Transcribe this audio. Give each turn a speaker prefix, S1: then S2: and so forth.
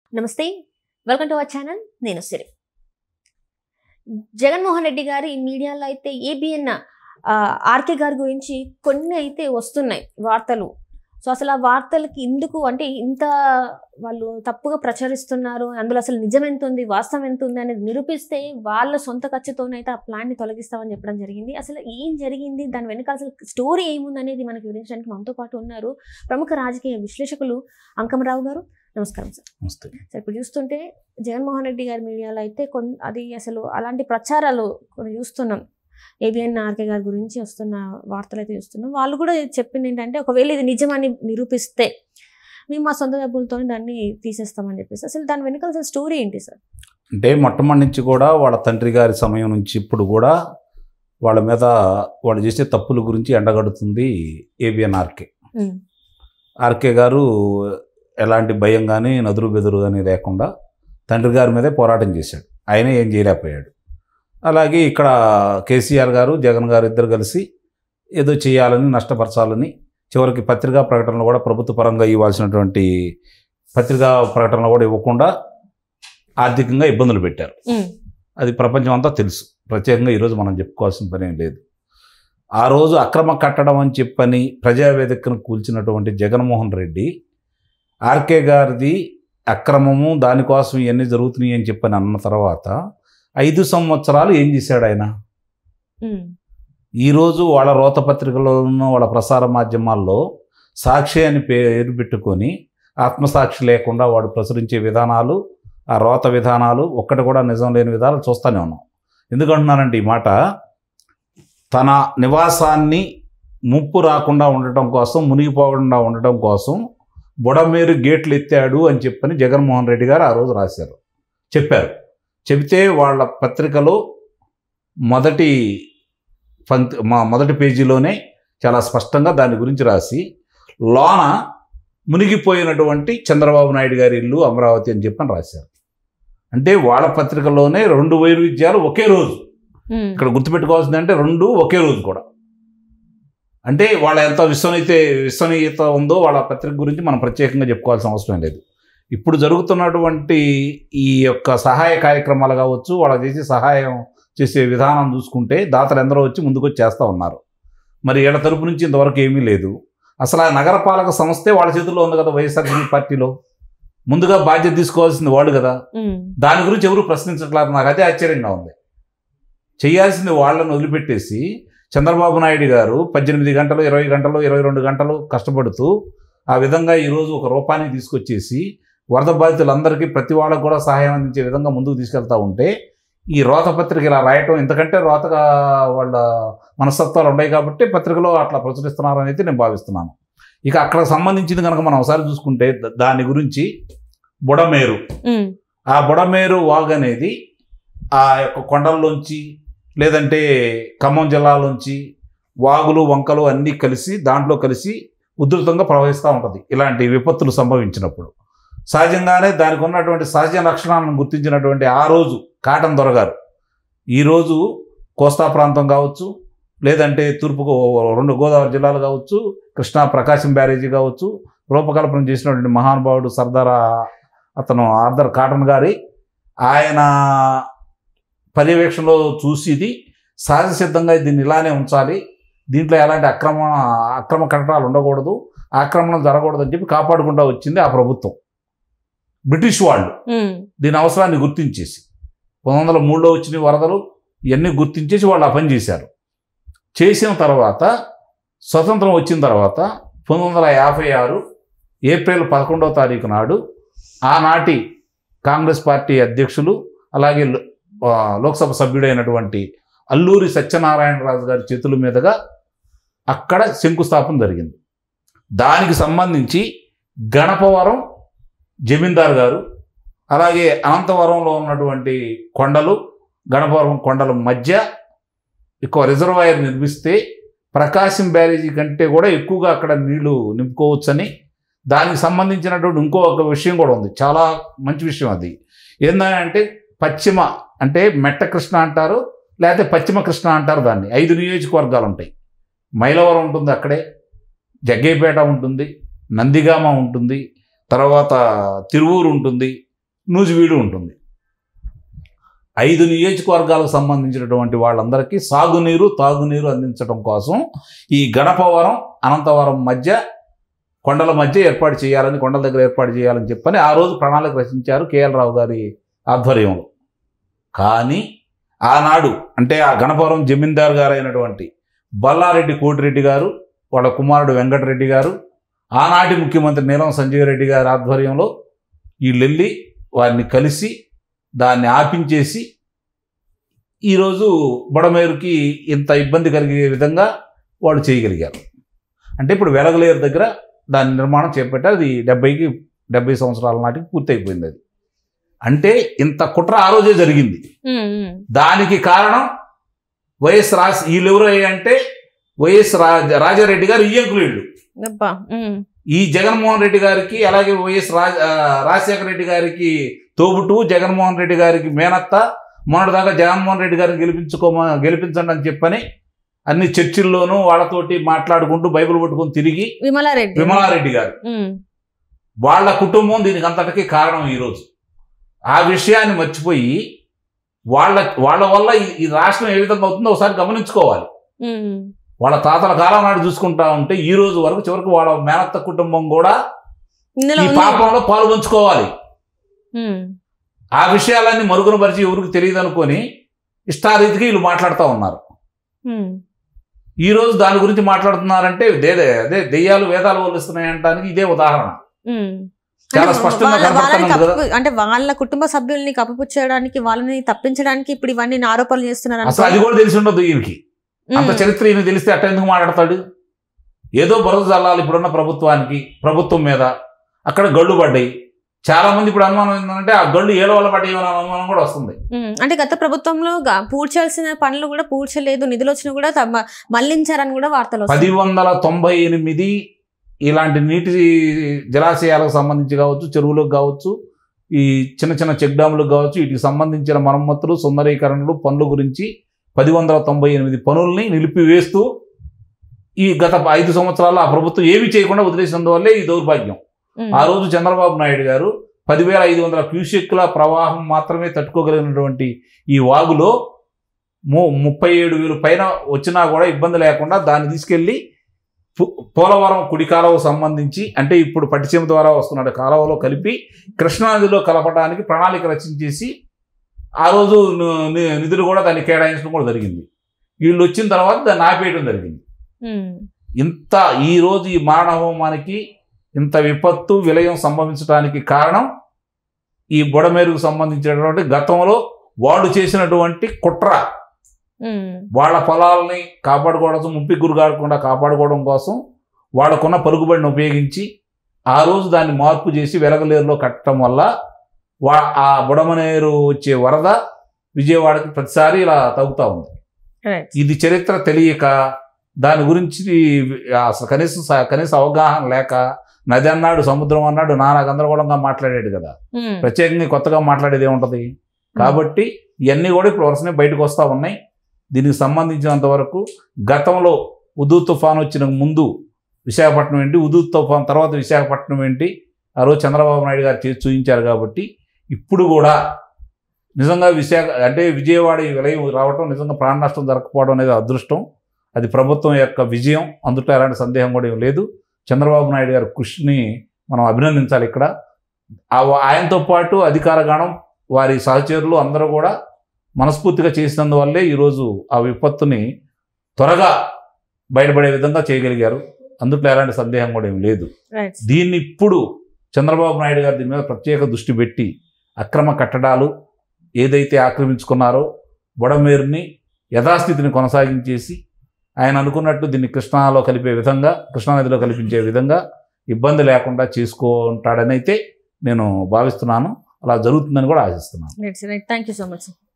S1: నమస్తే welcome to our channel నేను సిరి జగన్మోహన్ రెడ్డి గారి మీడియాలో అయితే ఏబిఎన్ ఆర్కే గారి గురించి కొన్ని అయితే వస్తున్నాయి వార్తలు సో అసలు ఆ వార్తలకి ఎందుకు అంటే ఇంత వాళ్ళు తప్పుగా ప్రచారిస్తున్నారు అందులో అసలు నిజం ఎంత ఉంది వాస్తవం ఎంత ఉంది అనేది నిరూపిస్తే వాళ్ళ సొంత ఖర్చుతోనైతే ఆ ప్లాన్ని తొలగిస్తామని చెప్పడం జరిగింది అసలు ఏం జరిగింది దాని వెనక అసలు స్టోరీ ఏముంది అనేది మనకి వివరించడానికి మనతో పాటు ఉన్నారు ప్రముఖ రాజకీయ విశ్లేషకులు అంకమరావు గారు నమస్కారం సార్
S2: నమస్తే
S1: సార్ ఇప్పుడు చూస్తుంటే జగన్మోహన్ రెడ్డి గారి మీడియాలో అయితే కొన్ అది అసలు అలాంటి ప్రచారాలు కొన్ని చూస్తున్నాం ఏబిఎన్ ఆర్కే గారి గురించి వస్తున్న వార్తలు అయితే చూస్తున్నాం వాళ్ళు కూడా చెప్పింది ఏంటంటే ఒకవేళ ఇది నిజమని నిరూపిస్తే మేము మా సొంత డబ్బులతో దాన్ని తీసేస్తామని చెప్పేసి అసలు దాని వెనకాల అసలు స్టోరీ ఏంటి సార్
S2: అంటే మొట్టమొదటి నుంచి కూడా వాళ్ళ తండ్రి గారి సమయం నుంచి ఇప్పుడు కూడా వాళ్ళ మీద వాళ్ళు చేసే తప్పుల గురించి ఎండగడుతుంది ఏబిఎన్ ఆర్కే ఆర్కే గారు ఎలాంటి భయం కానీ నదురు బెదురు కానీ లేకుండా తండ్రి గారి మీదే పోరాటం చేశాడు ఆయనే ఏం చేయలేకపోయాడు అలాగే ఇక్కడ కేసీఆర్ గారు జగన్ గారు ఇద్దరు కలిసి ఏదో చేయాలని నష్టపరచాలని చివరికి పత్రికా ప్రకటనలు కూడా ప్రభుత్వ పరంగా ఇవ్వాల్సినటువంటి పత్రికా ప్రకటనలు కూడా ఇవ్వకుండా ఆర్థికంగా ఇబ్బందులు పెట్టారు అది ప్రపంచం అంతా తెలుసు ప్రత్యేకంగా ఈరోజు మనం చెప్పుకోవాల్సిన పని ఏం లేదు ఆ రోజు అక్రమ కట్టడం అని చెప్పని ప్రజావేదికను కూల్చినటువంటి జగన్మోహన్ రెడ్డి ఆర్కే గారిది అక్రమము దానికోసం ఇవన్నీ జరుగుతున్నాయి అని చెప్పని అన్న తర్వాత ఐదు సంవత్సరాలు ఏం చేశాడు ఆయన ఈరోజు వాళ్ళ రోత పత్రికలను వాళ్ళ ప్రసార మాధ్యమాల్లో సాక్షి అని పేరు పెట్టుకొని ఆత్మసాక్షి లేకుండా వాడు ప్రచురించే విధానాలు ఆ రోత విధానాలు ఒక్కటి కూడా నిజం లేని విధానాలు చూస్తూనే ఉన్నాం ఎందుకంటున్నానంటే ఈ మాట తన నివాసాన్ని ముప్పు రాకుండా ఉండటం కోసం మునిగిపోకుండా ఉండటం కోసం బుడమేరు గేట్లు ఎత్తాడు అని చెప్పని జగన్మోహన్ రెడ్డి గారు ఆ రోజు రాశారు చెప్పారు చెబితే వాళ్ళ పత్రికలో మొదటి పంక్తి మా మొదటి పేజీలోనే చాలా స్పష్టంగా దాని గురించి రాసి లోన మునిగిపోయినటువంటి చంద్రబాబు నాయుడు గారి ఇల్లు అమరావతి అని చెప్పని రాశారు అంటే వాళ్ళ పత్రికలోనే రెండు వైరుధ్యాలు ఒకే రోజు ఇక్కడ గుర్తుపెట్టుకోవాల్సింది అంటే రెండు ఒకే రోజు కూడా అంటే వాళ్ళ ఎంత విశ్వనీయత విశ్వనీయత ఉందో వాళ్ళ పత్రిక గురించి మనం ప్రత్యేకంగా చెప్పుకోవాల్సిన అవసరం లేదు ఇప్పుడు జరుగుతున్నటువంటి ఈ యొక్క సహాయ కార్యక్రమాలు కావచ్చు వాళ్ళ చేసే సహాయం చేసే విధానం చూసుకుంటే దాతలు ఎందరో వచ్చి ముందుకు వచ్చి చేస్తూ ఉన్నారు మరి వీళ్ళ తరపు నుంచి ఇంతవరకు ఏమీ లేదు అసలు ఆ నగరపాలక సంస్థే వాళ్ళ చేతుల్లో ఉంది కదా వైఎస్ఆర్సీపీ పార్టీలో ముందుగా బాధ్యత తీసుకోవాల్సింది వాళ్ళు కదా దాని గురించి ఎవరు ప్రశ్నించట్లేదు నాకు అదే ఆశ్చర్యంగా ఉంది చేయాల్సింది వాళ్ళని వదిలిపెట్టేసి చంద్రబాబు నాయుడు గారు పద్దెనిమిది గంటలు ఇరవై గంటలు ఇరవై రెండు గంటలు కష్టపడుతూ ఆ విధంగా ఈరోజు ఒక రూపాన్ని తీసుకొచ్చేసి వరద బాధితులందరికీ ప్రతి వాళ్ళకు కూడా సహాయం అందించే విధంగా ముందుకు తీసుకెళ్తా ఉంటే ఈ రోత పత్రిక ఇలా రాయటం ఎందుకంటే రోతగా వాళ్ళ మనస్తత్వాలు ఉన్నాయి కాబట్టి పత్రికలో అట్లా ప్రచురిస్తున్నారని అయితే నేను భావిస్తున్నాను ఇక అక్కడ సంబంధించింది కనుక మనం ఒకసారి చూసుకుంటే ద- దాని గురించి బుడమేరు ఆ బుడమేరు వాగ్ అనేది ఆ యొక్క కొండల్లోంచి లేదంటే ఖమ్మం జిల్లాలోంచి వాగులు వంకలు అన్నీ కలిసి దాంట్లో కలిసి ఉధృతంగా ప్రవహిస్తూ ఉంటుంది ఇలాంటి విపత్తులు సంభవించినప్పుడు సహజంగానే దానికి ఉన్నటువంటి సహజ లక్షణాలను గుర్తించినటువంటి ఆ రోజు కాటన్ దొరగారు ఈరోజు కోస్తా ప్రాంతం కావచ్చు లేదంటే తూర్పు గో- రెండు గోదావరి జిల్లాలు కావచ్చు కృష్ణా ప్రకాశం బ్యారేజీ కావచ్చు రూపకల్పన చేసినటువంటి మహానుభావుడు సర్దార్ అతను ఆర్దర్ కాటన్ గారి ఆయన పర్యవేక్షణలో చూసిది సహజ సిద్ధంగా దీన్ని ఇలానే ఉంచాలి దీంట్లో ఎలాంటి అక్రమ అక్రమ కట్టడాలు ఉండకూడదు ఆక్రమణలు జరగకూడదు అని చెప్పి కాపాడుకుంటూ వచ్చింది ఆ ప్రభుత్వం బ్రిటిష్ వాళ్ళు దీని అవసరాన్ని గుర్తించేసి పంతొమ్మిది వందల మూడులో వచ్చిన వరదలు ఇవన్నీ గుర్తించేసి వాళ్ళు ఆ పని చేశారు చేసిన తర్వాత స్వతంత్రం వచ్చిన తర్వాత పంతొమ్మిది వందల యాభై ఆరు ఏప్రిల్ పదకొండవ తారీఖు నాడు ఆనాటి కాంగ్రెస్ పార్టీ అధ్యక్షులు అలాగే లో- ఆ, లోక్సభ సభ్యుడైనటువంటి అల్లూరి సత్యనారాయణరాజు గారి చేతుల మీదుగా అక్కడ శంకుస్థాపన జరిగింది దానికి సంబంధించి గణపవరం జమీందార్ గారు అలాగే అనంతవరంలో ఉన్నటువంటి కొండలు గణపవరం కొండల మధ్య ఎక్కువ రిజర్వాయర్ నిర్మిస్తే ప్రకాశం బ్యారేజీ కంటే కూడా ఎక్కువగా అక్కడ నీళ్లు నింపుకోవచ్చని దానికి సంబంధించినటువంటి ఇంకో ఒక విషయం కూడా ఉంది చాలా మంచి విషయం అది ఏంటంటే పశ్చిమ అంటే మెట్ట కృష్ణ అంటారు లేకపోతే పశ్చిమ కృష్ణ అంటారు దాన్ని ఐదు నియోజకవర్గాలు ఉంటాయి మైలవరం ఉంటుంది అక్కడే జగ్గేపేట ఉంటుంది నందిగామ ఉంటుంది తర్వాత తిరువూరు ఉంటుంది నూజివీడు ఉంటుంది ఐదు నియోజకవర్గాలకు సంబంధించినటువంటి వాళ్ళందరికీ సాగునీరు తాగునీరు అందించడం కోసం ఈ గణపవరం అనంతవరం మధ్య కొండల మధ్య ఏర్పాటు చేయాలని కొండల దగ్గర ఏర్పాటు చేయాలని చెప్పని ఆ రోజు ప్రణాళిక రచించారు కేఎల్ రావు గారి ఆధ్వర్యంలో కానీ ఆనాడు అంటే ఆ గణపవరం జమీందార్ గారు అయినటువంటి బల్లారెడ్డి కోటిరెడ్డి గారు వాళ్ళ కుమారుడు వెంకటరెడ్డి గారు ఆనాటి ముఖ్యమంత్రి నీలం సంజీవ్ రెడ్డి గారి ఆధ్వర్యంలో వీళ్ళెళ్ళి వారిని కలిసి దాన్ని ఆపించేసి ఈరోజు బొడమేరుకి ఇంత ఇబ్బంది కలిగే విధంగా వాళ్ళు చేయగలిగారు అంటే ఇప్పుడు వెలగలేరు దగ్గర దాని నిర్మాణం చేపట్టారు అది డెబ్బైకి డెబ్బై సంవత్సరాల నాటికి పూర్తయిపోయింది అది అంటే ఇంత కుట్ర ఆ రోజే జరిగింది
S1: ఉమ్, ఉమ్.
S2: దానికి కారణం వైఎస్ రాజ్ వీళ్ళెవరు అంటే వైఎస్ రాజ రాజారెడ్డి గారు ఇయ్యంకులు వీళ్ళు
S1: అబ్బా ఉమ్,
S2: ఈ జగన్మోహన్ రెడ్డి గారికి అలాగే వైఎస్ రాజ ఆ, రాజశేఖర రెడ్డి గారికి తోబుటు జగన్మోహన్ రెడ్డి గారికి మేనత్త మొన్నటిదాకా జగన్మోహన్ రెడ్డి గారిని గెలిపించుకోమ గెలిపించండి అని చెప్పని అన్ని చర్చిల్లోనూ వాళ్ళతోటి మాట్లాడుకుంటూ బైబిల్ పట్టుకొని తిరిగి
S1: విమలారెడ్డి
S2: విమలారెడ్డి గారు
S1: ఉమ్,
S2: వాళ్ళ కుటుంబం దీనికి అంతటికీ కారణం ఈరోజు ఆ విషయాన్ని మర్చిపోయి వాళ్ళ వాళ్ళ వల్ల ఈ- ఈ రాష్ట్రం ఏ విధంగా అవుతుందో ఒకసారి గమనించుకోవాలి
S1: ఉమ్,
S2: వాళ్ళ తాతల కాలం నాడు చూసుకుంటా ఉంటే ఈ రోజు వరకు చివరికి వాళ్ళ మేనత్త కుటుంబం కూడా
S1: ఇందులో
S2: ఈ
S1: ఉంది.
S2: పాపంలో పాలు పంచుకోవాలి
S1: ఉమ్,
S2: ఆ విషయాలన్నీ మరుగున పరిచి ఎవరికి తెలియదు అనుకొని ఇష్టారీతికి వీళ్ళు మాట్లాడుతూ ఉన్నారు
S1: ఉమ్.
S2: ఈ రోజు దాని గురించి మాట్లాడుతున్నారంటే దే అదే దెయ్యాలు వేదాలు వల్లిస్తున్నాయి అంటానికి ఇదే ఉదాహరణ
S1: ఉమ్.
S2: చాలా
S1: అంటే
S2: స్పష్టంగా
S1: వాళ్ళ- వాళ్ళని
S2: కనపడుతున్నది కదా
S1: కప్పు- అంటే వాళ్ళ కుటుంబ సభ్యుల్ని కప్పిపుచ్చడానికి వాళ్ళని తప్పించడానికి ఇప్పుడు ఇవన్నీ ఆరోపణలు చేస్తున్నారు
S2: అసలు అది కూడా తెలిసి ఉండదు ఈయనకి అంత చరిత్ర ఈయన తెలిస్తే అట్ట ఎందుకు మాట్లాడతాడు ఏదో బురద జల్లాలి ఇప్పుడున్న ప్రభుత్వానికి ప్రభుత్వం మీద అక్కడ గళ్ళు పడ్డాయి చాలా మంది ఇప్పుడు అనుమానం ఏంటంటే ఆ గళ్ళు ఏళ్ళ వల్ల పడ్డాయి అనే అనుమానం కూడా వస్తుంది
S1: ఉమ్, అంటే గత ప్రభుత్వంలో గ- పూడ్చాల్సిన పనులు కూడా పూడ్చలేదు నిధులు వచ్చినా కూడా తమ- మళ్లించారని కూడా వార్తలు
S2: పది
S1: వస్తాయి
S2: వందల తొంభై ఎనిమిది ఇలాంటి నీటి జలాశయాలకు సంబంధించి కావచ్చు చెరువులకు కావచ్చు ఈ చిన్న చిన్న చెక్ డ్యాములకు కావచ్చు వీటికి సంబంధించిన మరమ్మతులు సుందరీకరణలు పనుల గురించి పది వందల తొంభై ఎనిమిది పనుల్ని నిలిపివేస్తూ ఈ గత ఐదు సంవత్సరాల్లో ఆ ప్రభుత్వం ఏమీ చేయకుండా వదిలేసినందువల్లే ఈ దౌర్భాగ్యం
S1: ఉమ్,
S2: ఆ రోజు చంద్రబాబు నాయుడు గారు పదివేల ఐదు వందల క్యూసెక్ల ప్రవాహం మాత్రమే తట్టుకోగలిగినటువంటి ఈ వాగులో ము ముప్పై ఏడు వేలు పైన వచ్చినా కూడా ఇబ్బంది లేకుండా దాన్ని తీసుకెళ్ళి పు- పోలవరం కుడి కాలువ సంబంధించి అంటే ఇప్పుడు పట్టిసీమ ద్వారా వస్తున్న కాలువలో కలిపి కృష్ణానదిలో కలపడానికి ప్రణాళిక రచించేసి ఆ రోజు ను- ని- నిధులు కూడా దాన్ని కేటాయించడం కూడా జరిగింది వీళ్ళు వచ్చిన తర్వాత దాన్ని ఆపేయడం జరిగింది
S1: ఉమ్,
S2: ఇంత ఈ రోజు ఈ మారణ హోమానికి ఇంత విపత్తు విలయం సంభవించడానికి కారణం ఈ బుడమేరుకు సంబంధించినటువంటి గతంలో వాళ్ళు చేసినటువంటి కుట్ర
S1: ఉమ్,
S2: వాళ్ళ పొలాలని కాపాడుకోవడం ముప్పి గురి కాకుండా కాపాడుకోవడం కోసం వాళ్ళకున్న పలుకుబడిని ఉపయోగించి ఆ రోజు దాన్ని మార్పు చేసి వెలగలేరులో కట్టడం వల్ల వా ఆ బుడమనేరు వచ్చే వరద విజయవాడకి ప్రతిసారి ఇలా తగ్గుతూ ఉంది
S1: right.
S2: ఇది చరిత్ర తెలియక దాని గురించి అసలు కనీసం స- కనీస అవగాహన లేక నది అన్నాడు సముద్రం అన్నాడు నానా గందరగోళంగా మాట్లాడాడు కదా
S1: ఉమ్,
S2: ప్రత్యేకంగా కొత్తగా మాట్లాడేది ఏముంటది కాబట్టి ఇవన్నీ కూడా ఇప్పుడు వరుసనే బయటకు వస్తూ ఉన్నాయి దీనికి సంబంధించినంత వరకు గతంలో ఉదూ తుఫాన్ వచ్చిన ముందు విశాఖపట్నం ఏంటి ఉదూ తుఫాన్ తర్వాత విశాఖపట్నం ఏంటి ఆ రోజు చంద్రబాబు నాయుడు గారు చేసి చూపించారు కాబట్టి ఇప్పుడు కూడా నిజంగా విశాఖ అంటే విజయవాడ ఈ విలయం రావటం నిజంగా ప్రాణ నష్టం జరగకపోవడం అనేది అదృష్టం అది ప్రభుత్వం యొక్క విజయం అందులో ఎలాంటి సందేహం కూడా ఏం లేదు చంద్రబాబు నాయుడు గారి కృషిని మనం అభినందించాలి ఇక్కడ ఆ- ఆయనతో పాటు అధికారగణం వారి సహచరులు అందరూ కూడా మనస్ఫూర్తిగా చేసినందువల్లే ఈరోజు ఆ విపత్తుని త్వరగా బయటపడే విధంగా చేయగలిగారు అందుట్లో ఎలాంటి సందేహం కూడా ఏం లేదు
S1: right.
S2: దీన్ని ఇప్పుడు చంద్రబాబు నాయుడు గారు దీని మీద ప్రత్యేక దృష్టి పెట్టి అక్రమ కట్టడాలు ఏదైతే ఆక్రమించుకున్నారో బుడమేరుని యథాస్థితిని కొనసాగించేసి ఆయన అనుకున్నట్టు దీన్ని కృష్ణాలో కలిపే విధంగా కృష్ణానదిలో కల్పించే విధంగా ఇబ్బంది లేకుండా చేసుకుంటాడని అయితే నేను భావిస్తున్నాను అలా జరుగుతుందని కూడా ఆశిస్తున్నాను
S1: right right thank you so much